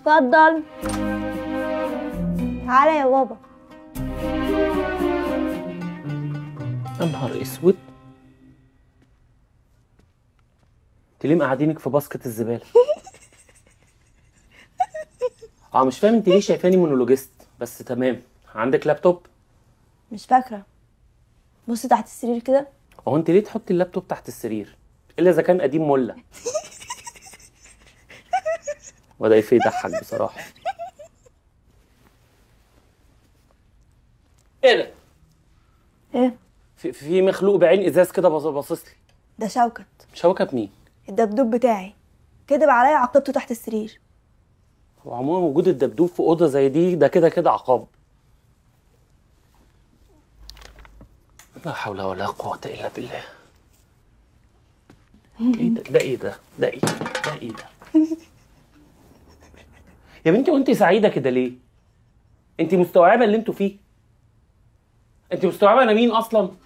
اتفضل تعالى يا بابا يا نهار اسود انت ليه مقعدينك في باسكت الزباله اه مش فاهم انت ليه شايفاني مونولوجيست بس تمام عندك لابتوب مش فاكرة بص تحت السرير كده هو انت ليه تحطي اللابتوب تحت السرير الا اذا كان قديم مله وده ايه يضحك بصراحه ايه ده ايه في, في مخلوق بعين ازاز كده باص- باصص لي ده شوكت شوكه مين الدبدوب بتاعي كدب عليا عاقبته تحت السرير وعموما وجود الدبدوب في اوضه زي دي ده كده كده عقاب لا حول ولا قوه الا بالله ايه ده ده ايه ده ده ايه ده ايه ده يا بنتي وانت سعيده كده ليه انت مستوعبه اللي انتوا فيه انت مستوعبه انا مين اصلا